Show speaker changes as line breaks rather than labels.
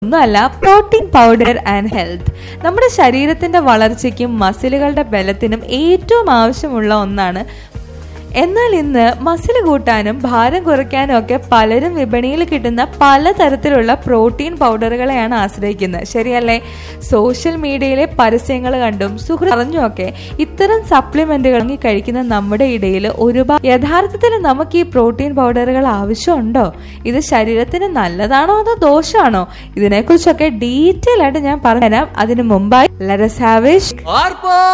ഒന്നുമല്ല protein powder and health നമ്മുടെ ശരീരത്തിന്റെ വളർച്ചയ്ക്കും മസിലുകളുടെ ബലത്തിനും ഏറ്റവും ആവശ്യമുള്ള ഒന്നാണ് എന്നാൽ ഇന്ന് മസിൽ കൂട്ടാനും ഭാരം കുറയ്ക്കാനും ഒക്കെ പലരും വിപണിയിൽ കിട്ടുന്ന പലതരത്തിലുള്ള പ്രോട്ടീൻ പൗഡറുകളെയാണ് ആശ്രയിക്കുന്നത് ശരിയല്ലേ സോഷ്യൽ മീഡിയയിലെ പരസ്യങ്ങൾ കണ്ടും സുഹൃത്ത് അറിഞ്ഞുമൊക്കെ ഇത്തരം സപ്ലിമെന്റുകൾ വാങ്ങി കഴിക്കുന്ന നമ്മുടെ ഇടയിൽ ഒരുപാട് യഥാർത്ഥത്തിൽ നമുക്ക് ഈ പ്രോട്ടീൻ പൗഡറുകൾ ആവശ്യമുണ്ടോ ഇത് ശരീരത്തിന് നല്ലതാണോ അതോ ദോഷമാണോ ഇതിനെക്കുറിച്ചൊക്കെ ഡീറ്റെയിൽ ആയിട്ട് ഞാൻ പറഞ്ഞുതരാം അതിനു മുമ്പായി ലെറ്റസ് ഹാവ്
ആർപ്പാ